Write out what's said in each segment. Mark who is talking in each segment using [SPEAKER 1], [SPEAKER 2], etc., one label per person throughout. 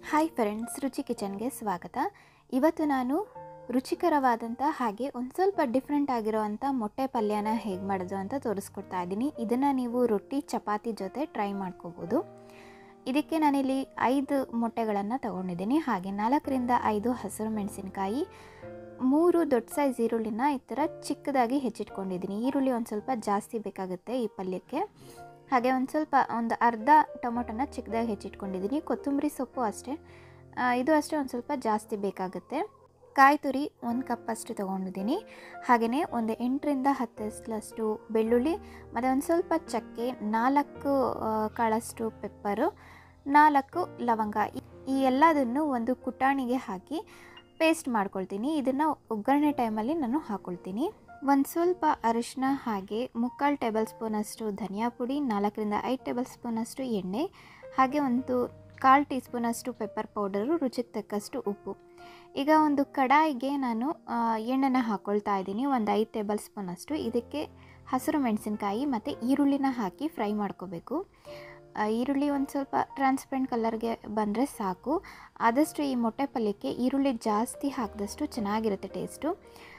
[SPEAKER 1] hi friends ರುಚಿ ಕಿಚನ್ಗೆ ಸ್ವಾಗತ ಇವತ್ತು ನಾನು ರುಚಿಕರವಾದಂಥ ಹಾಗೆ ಒಂದು ಸ್ವಲ್ಪ ಡಿಫ್ರೆಂಟ್ ಆಗಿರೋವಂಥ ಮೊಟ್ಟೆ ಪಲ್ಯನ ಹೇಗೆ ಮಾಡೋದು ಅಂತ ತೋರಿಸ್ಕೊಡ್ತಾ ಇದ್ದೀನಿ ಇದನ್ನು ನೀವು ರೊಟ್ಟಿ ಚಪಾತಿ ಜೊತೆ ಟ್ರೈ ಮಾಡ್ಕೋಬೋದು ಇದಕ್ಕೆ ನಾನಿಲ್ಲಿ ಐದು ಮೊಟ್ಟೆಗಳನ್ನು ತಗೊಂಡಿದ್ದೀನಿ ಹಾಗೆ ನಾಲ್ಕರಿಂದ ಐದು ಹಸಿರು ಮೆಣಸಿನಕಾಯಿ ಮೂರು ದೊಡ್ಡ ಸೈಜ್ ಈರುಳ್ಳಿನ ಈ ಥರ ಚಿಕ್ಕದಾಗಿ ಹೆಚ್ಚಿಟ್ಕೊಂಡಿದ್ದೀನಿ ಈರುಳ್ಳಿ ಒಂದು ಸ್ವಲ್ಪ ಜಾಸ್ತಿ ಬೇಕಾಗುತ್ತೆ ಈ ಪಲ್ಯಕ್ಕೆ ಹಾಗೆ ಒಂದು ಸ್ವಲ್ಪ ಒಂದು ಅರ್ಧ ಟೊಮೊಟೊನ ಚಿಕ್ಕದಾಗಿ ಹೆಚ್ಚಿಟ್ಕೊಂಡಿದ್ದೀನಿ ಕೊತ್ತಂಬರಿ ಸೊಪ್ಪು ಅಷ್ಟೇ ಆ, ಇದು ಅಷ್ಟೇ ಒಂದು ಸ್ವಲ್ಪ ಜಾಸ್ತಿ ಬೇಕಾಗುತ್ತೆ ಕಾಯಿ ತುರಿ ಒಂದು ಕಪ್ ಅಷ್ಟು ತೊಗೊಂಡಿದ್ದೀನಿ ಹಾಗೆಯೇ ಒಂದು ಎಂಟರಿಂದ ಹತ್ತು ಎಸ್ಲಷ್ಟು ಬೆಳ್ಳುಳ್ಳಿ ಮತ್ತು ಒಂದು ಸ್ವಲ್ಪ ಚಕ್ಕೆ ನಾಲ್ಕು ಆ, ಕಾಳಷ್ಟು ಪೆಪ್ಪರು ನಾಲ್ಕು ಲವಂಗ ಈ- ಈ ಎಲ್ಲದನ್ನು ಒಂದು ಕುಟಾಣಿಗೆ ಹಾಕಿ ಪೇಸ್ಟ್ ಮಾಡ್ಕೊಳ್ತೀನಿ ಇದನ್ನು ಒಗ್ಗರಣೆ ಟೈಮಲ್ಲಿ ನಾನು ಹಾಕ್ಕೊಳ್ತೀನಿ ಒಂದು ಸ್ವಲ್ಪ ಅರಿಶಿನ ಹಾಗೆ ಮುಕ್ಕಾಲು ಟೇಬಲ್ ಸ್ಪೂನಷ್ಟು ಧನಿಯಾ ಪುಡಿ ನಾಲ್ಕರಿಂದ ಐದು ಟೇಬಲ್ ಸ್ಪೂನಷ್ಟು ಎಣ್ಣೆ ಹಾಗೆ ಒಂದು ಕಾಲು ಟೀ ಸ್ಪೂನಷ್ಟು ಪೆಪ್ಪರ್ ಪೌಡರು ರುಚಿಗೆ ತಕ್ಕಷ್ಟು ಉಪ್ಪು ಈಗ ಒಂದು ಕಡಾಯಿಗೆ ನಾನು ಆ, ಎಣ್ಣೆನ ಹಾಕ್ಕೊಳ್ತಾ ಇದ್ದೀನಿ ಒಂದು ಐದು ಟೇಬಲ್ ಸ್ಪೂನಷ್ಟು ಇದಕ್ಕೆ ಹಸಿರು ಮೆಣಸಿನಕಾಯಿ ಮತ್ತು ಈರುಳ್ಳಿನ ಹಾಕಿ ಫ್ರೈ ಮಾಡ್ಕೋಬೇಕು ಆ, ಈರುಳ್ಳಿ ಒಂದು ಸ್ವಲ್ಪ ಟ್ರಾನ್ಸ್ಪರೆಂಟ್ ಕಲರ್ಗೆ ಬಂದರೆ ಸಾಕು ಆದಷ್ಟು ಈ ಮೊಟ್ಟೆ ಪಲ್ಯಕ್ಕೆ ಈರುಳ್ಳಿ ಜಾಸ್ತಿ ಹಾಕಿದಷ್ಟು ಚೆನ್ನಾಗಿರುತ್ತೆ ಟೇಸ್ಟು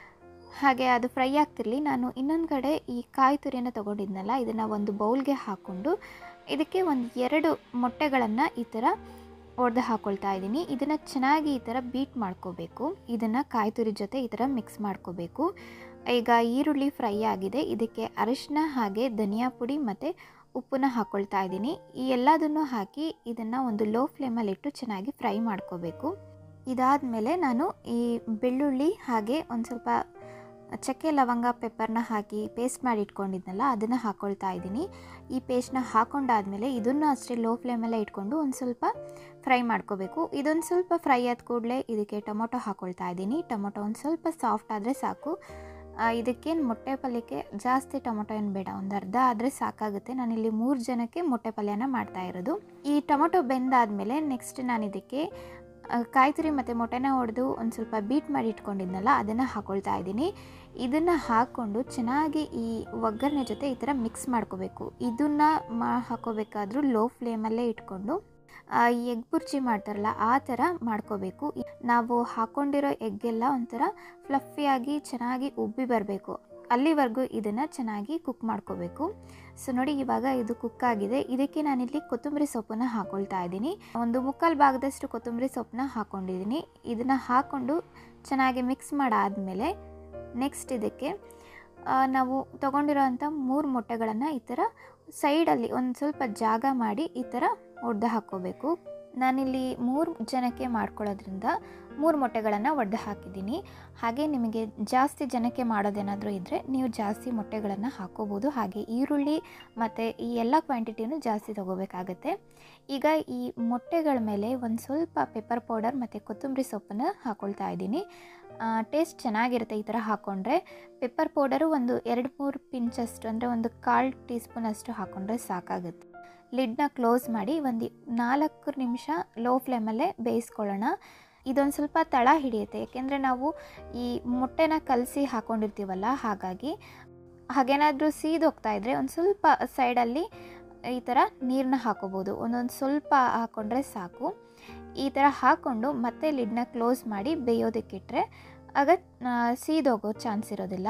[SPEAKER 1] ಹಾಗೆ ಅದು ಫ್ರೈ ಆಗ್ತಿರಲಿ ನಾನು ಇನ್ನೊಂದು ಕಡೆ ಈ ಕಾಯಿ ತುರಿಯನ್ನು ತೊಗೊಂಡಿದ್ನಲ್ಲ ಇದನ್ನು ಒಂದು ಬೌಲ್ಗೆ ಹಾಕ್ಕೊಂಡು ಇದಕ್ಕೆ ಒಂದು ಎರಡು ಮೊಟ್ಟೆಗಳನ್ನು ಈ ಥರ ಒಡೆದು ಹಾಕ್ಕೊಳ್ತಾ ಇದ್ದೀನಿ ಇದನ್ನು ಚೆನ್ನಾಗಿ ಈ ಥರ ಬೀಟ್ ಮಾಡ್ಕೋಬೇಕು ಇದನ್ನು ಕಾಯಿ ತುರಿ ಜೊತೆ ಈ ಥರ ಮಿಕ್ಸ್ ಮಾಡ್ಕೋಬೇಕು ಈಗ ಈರುಳ್ಳಿ ಫ್ರೈ ಆಗಿದೆ ಇದಕ್ಕೆ ಅರಿಶಿನ ಹಾಗೆ ಧನಿಯಾ ಪುಡಿ ಮತ್ತು ಉಪ್ಪನ್ನ ಹಾಕ್ಕೊಳ್ತಾ ಇದ್ದೀನಿ ಈ ಎಲ್ಲದನ್ನು ಹಾಕಿ ಇದನ್ನು ಒಂದು ಲೋ ಫ್ಲೇಮಲ್ಲಿಟ್ಟು ಚೆನ್ನಾಗಿ ಫ್ರೈ ಮಾಡ್ಕೋಬೇಕು ಇದಾದಮೇಲೆ ನಾನು ಈ ಬೆಳ್ಳುಳ್ಳಿ ಹಾಗೆ ಒಂದು ಸ್ವಲ್ಪ ಚಕ್ಕೆ ಲವಂಗ ಪೆಪ್ಪರ್ನ ಹಾಕಿ ಪೇಸ್ಟ್ ಮಾಡಿ ಇಟ್ಕೊಂಡಿದ್ನಲ್ಲ ಅದನ್ನು ಹಾಕ್ಕೊಳ್ತಾ ಇದ್ದೀನಿ ಈ ಪೇಸ್ಟ್ನ ಹಾಕೊಂಡಾದಮೇಲೆ ಇದನ್ನು ಅಷ್ಟೇ ಲೋ ಫ್ಲೇಮಲ್ಲೇ ಇಟ್ಕೊಂಡು ಒಂದು ಸ್ವಲ್ಪ ಫ್ರೈ ಮಾಡ್ಕೋಬೇಕು ಇದೊಂದು ಸ್ವಲ್ಪ ಫ್ರೈ ಆದ ಕೂಡಲೇ ಇದಕ್ಕೆ ಟೊಮೊಟೊ ಹಾಕ್ಕೊಳ್ತಾ ಇದ್ದೀನಿ ಟೊಮೊಟೊ ಒಂದು ಸ್ವಲ್ಪ ಸಾಫ್ಟ್ ಆದರೆ ಸಾಕು ಆ, ಇದಕ್ಕೇನು ಮೊಟ್ಟೆ ಪಲ್ಯಕ್ಕೆ ಜಾಸ್ತಿ ಟೊಮೊಟೊ ಏನು ಬೇಡ ಒಂದು ಅರ್ಧ ಆದರೆ ಸಾಕಾಗುತ್ತೆ ನಾನಿಲ್ಲಿ ಮೂರು ಜನಕ್ಕೆ ಮೊಟ್ಟೆ ಪಲ್ಯನ ಮಾಡ್ತಾ ಇರೋದು ಈ ಟೊಮೊಟೊ ಬೆಂದಾದಮೇಲೆ ನೆಕ್ಸ್ಟ್ ನಾನು ಇದಕ್ಕೆ ಆ, ಕಾಯಿ ತುರಿ ಮತ್ತು ಮೊಟ್ಟೆನ ಹೊಡೆದು ಒಂದು ಸ್ವಲ್ಪ ಬೀಟ್ ಮಾಡಿ ಇಟ್ಕೊಂಡಿದ್ನಲ್ಲ ಅದನ್ನು ಹಾಕ್ಕೊಳ್ತಾ ಇದ್ದೀನಿ ಇದನ್ನು ಹಾಕ್ಕೊಂಡು ಚೆನ್ನಾಗಿ ಈ ಒಗ್ಗರಣೆ ಜೊತೆ ಈ ಥರ ಮಿಕ್ಸ್ ಮಾಡ್ಕೋಬೇಕು ಇದನ್ನು ಮಾ ಹಾಕೋಬೇಕಾದ್ರೂ ಲೋ ಫ್ಲೇಮಲ್ಲೇ ಇಟ್ಕೊಂಡು ಆ, ಈ ಎಗ್ ಬುರ್ಜಿ ಮಾಡ್ತಾರಲ್ಲ ಆ ಥರ ಮಾಡ್ಕೋಬೇಕು ಈ- ನಾವು ಹಾಕ್ಕೊಂಡಿರೋ ಎಗ್ಗೆಲ್ಲ ಒಂಥರ ಫ್ಲಫಿಯಾಗಿ ಚೆನ್ನಾಗಿ ಉಬ್ಬಿ ಬರಬೇಕು ಅಲ್ಲಿವರೆಗೂ ಇದನ್ನು ಚೆನ್ನಾಗಿ ಕುಕ್ ಮಾಡ್ಕೋಬೇಕು ಸೊ ನೋಡಿ ಇವಾಗ ಇದು ಕುಕ್ ಆಗಿದೆ ಇದಕ್ಕೆ ನಾನಿಲ್ಲಿ ಕೊತ್ತಂಬರಿ ಸೊಪ್ಪನ್ನ ಹಾಕೊಳ್ತಾ ಇದ್ದೀನಿ ಒಂದು ಮುಕ್ಕಾಲು ಭಾಗದಷ್ಟು ಕೊತ್ತಂಬರಿ ಸೊಪ್ಪನ್ನ ಹಾಕ್ಕೊಂಡಿದ್ದೀನಿ ಇದನ್ನು ಹಾಕ್ಕೊಂಡು ಚೆನ್ನಾಗಿ ಮಿಕ್ಸ್ ಮಾಡಾದಮೇಲೆ ನೆಕ್ಸ್ಟ್ ಇದಕ್ಕೆ ಆ, ನಾವು ತೊಗೊಂಡಿರೋವಂಥ ಮೂರು ಮೊಟ್ಟೆಗಳನ್ನು ಈ ಥರ ಸೈಡಲ್ಲಿ ಒಂದು ಸ್ವಲ್ಪ ಜಾಗ ಮಾಡಿ ಈ ಥರ ಒಡೆದು ಹಾಕ್ಕೋಬೇಕು ನಾನಿಲ್ಲಿ ಮೂರು ಜನಕ್ಕೆ ಮಾಡ್ಕೊಳ್ಳೋದ್ರಿಂದ ಮೂರು ಮೊಟ್ಟೆಗಳನ್ನು ಒಡೆದು ಹಾಕಿದ್ದೀನಿ ಹಾಗೆ ನಿಮಗೆ ಜಾಸ್ತಿ ಜನಕ್ಕೆ ಮಾಡೋದೇನಾದರೂ ಇದ್ದರೆ ನೀವು ಜಾಸ್ತಿ ಮೊಟ್ಟೆಗಳನ್ನು ಹಾಕ್ಕೋಬೋದು ಹಾಗೆ ಈರುಳ್ಳಿ ಮತ್ತು ಈ ಎಲ್ಲ ಕ್ವಾಂಟಿಟಿನೂ ಜಾಸ್ತಿ ತೊಗೋಬೇಕಾಗತ್ತೆ ಈಗ ಈ ಮೊಟ್ಟೆಗಳ ಮೇಲೆ ಒಂದು ಸ್ವಲ್ಪ ಪೆಪ್ಪರ್ ಪೌಡರ್ ಮತ್ತು ಕೊತ್ತಂಬರಿ ಸೊಪ್ಪನ್ನು ಹಾಕ್ಕೊಳ್ತಾ ಇದ್ದೀನಿ ಟೇಸ್ಟ್ ಚೆನ್ನಾಗಿರುತ್ತೆ ಈ ಥರ ಹಾಕ್ಕೊಂಡ್ರೆ ಪೆಪ್ಪರ್ ಪೌಡರು ಒಂದು ಎರಡು ಮೂರು ಪಿಂಚಷ್ಟು ಅಂದರೆ ಒಂದು ಕಾಲು ಟೀ ಸ್ಪೂನಷ್ಟು ಹಾಕ್ಕೊಂಡ್ರೆ ಸಾಕಾಗುತ್ತೆ ಲಿಡ್ನ ಕ್ಲೋಸ್ ಮಾಡಿ ಒಂದು ನಾಲ್ಕು ನಿಮಿಷ ಲೋ ಫ್ಲೇಮಲ್ಲೇ ಬೇಯಿಸ್ಕೊಳ್ಳೋಣ ಇದೊಂದು ಸ್ವಲ್ಪ ತಳ ಹಿಡಿಯುತ್ತೆ ಯಾಕೆಂದರೆ ನಾವು ಈ ಮೊಟ್ಟೆನ ಕಲಸಿ ಹಾಕ್ಕೊಂಡಿರ್ತೀವಲ್ಲ ಹಾಗಾಗಿ ಹಾಗೇನಾದರೂ ಸೀದೋಗ್ತಾ ಇದ್ದರೆ ಒಂದು ಸ್ವಲ್ಪ ಸೈಡಲ್ಲಿ ಈ ಥರ ನೀರನ್ನ ಹಾಕೋಬೋದು ಒಂದೊಂದು ಸ್ವಲ್ಪ ಹಾಕ್ಕೊಂಡ್ರೆ ಸಾಕು ಈ ಥರ ಹಾಕ್ಕೊಂಡು ಮತ್ತೆ ಲಿಡ್ನ ಕ್ಲೋಸ್ ಮಾಡಿ ಬೇಯೋದಕ್ಕಿಟ್ರೆ ಆಗ ಆ, ಸೀದೋಗೋ ಚಾನ್ಸ್ ಇರೋದಿಲ್ಲ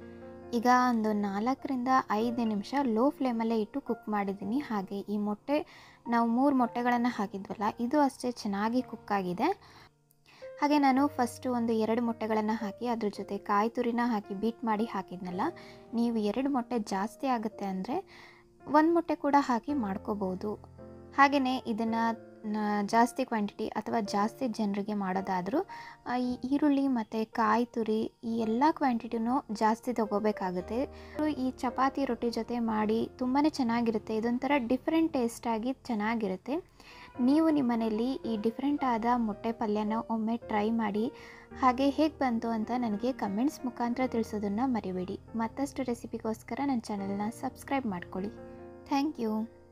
[SPEAKER 1] ಈಗ ಒಂದು ನಾಲ್ಕರಿಂದ ಐದು ನಿಮಿಷ ಲೋ ಫ್ಲೇಮಲ್ಲೇ ಇಟ್ಟು ಕುಕ್ ಮಾಡಿದ್ದೀನಿ ಹಾಗೆ ಈ ಮೊಟ್ಟೆ ನಾವು ಮೂರು ಮೊಟ್ಟೆಗಳನ್ನು ಹಾಕಿದ್ವಲ್ಲ ಇದು ಅಷ್ಟೇ ಚೆನ್ನಾಗಿ ಕುಕ್ ಆಗಿದೆ ಹಾಗೆ ನಾನು ಫಸ್ಟು ಒಂದು ಎರಡು ಮೊಟ್ಟೆಗಳನ್ನು ಹಾಕಿ ಅದ್ರ ಜೊತೆ ಕಾಯಿ ತುರಿನ ಹಾಕಿ ಬೀಟ್ ಮಾಡಿ ಹಾಕಿದ್ನಲ್ಲ ನೀವು ಎರಡು ಮೊಟ್ಟೆ ಜಾಸ್ತಿ ಆಗುತ್ತೆ ಅಂದರೆ ಒಂದು ಮೊಟ್ಟೆ ಕೂಡ ಹಾಕಿ ಮಾಡ್ಕೋಬೋದು ಹಾಗೆಯೇ ಇದನ್ನು ಜಾಸ್ತಿ ಕ್ವಾಂಟಿಟಿ ಅಥವಾ ಜಾಸ್ತಿ ಜನರಿಗೆ ಮಾಡೋದಾದರೂ ಆ, ಈ ಈರುಳ್ಳಿ ಮತ್ತು ಕಾಯಿ ತುರಿ ಈ ಎಲ್ಲ ಕ್ವಾಂಟಿಟಿನೂ ಜಾಸ್ತಿ ತೊಗೋಬೇಕಾಗುತ್ತೆ ಈ ಚಪಾತಿ ರೊಟ್ಟಿ ಜೊತೆ ಮಾಡಿ ತುಂಬಾ ಚೆನ್ನಾಗಿರುತ್ತೆ ಇದೊಂಥರ ಡಿಫ್ರೆಂಟ್ ಟೇಸ್ಟಾಗಿ ಚೆನ್ನಾಗಿರುತ್ತೆ ನೀವು ನಿಮ್ಮ ಮನೆಯಲ್ಲಿ ಈ ಡಿಫ್ರೆಂಟ್ ಆದ ಮೊಟ್ಟೆ ಪಲ್ಯನ ಒಮ್ಮೆ ಟ್ರೈ ಮಾಡಿ ಹಾಗೆ ಹೇಗೆ ಬಂತು ಅಂತ ನನಗೆ ಕಮೆಂಟ್ಸ್ ಮುಖಾಂತರ ತಿಳಿಸೋದನ್ನು ಮರಿಬೇಡಿ ಮತ್ತಷ್ಟು ರೆಸಿಪಿಗೋಸ್ಕರ ನನ್ನ ಚಾನಲ್ನ ಸಬ್ಸ್ಕ್ರೈಬ್ ಮಾಡ್ಕೊಳ್ಳಿ ಥ್ಯಾಂಕ್ ಯು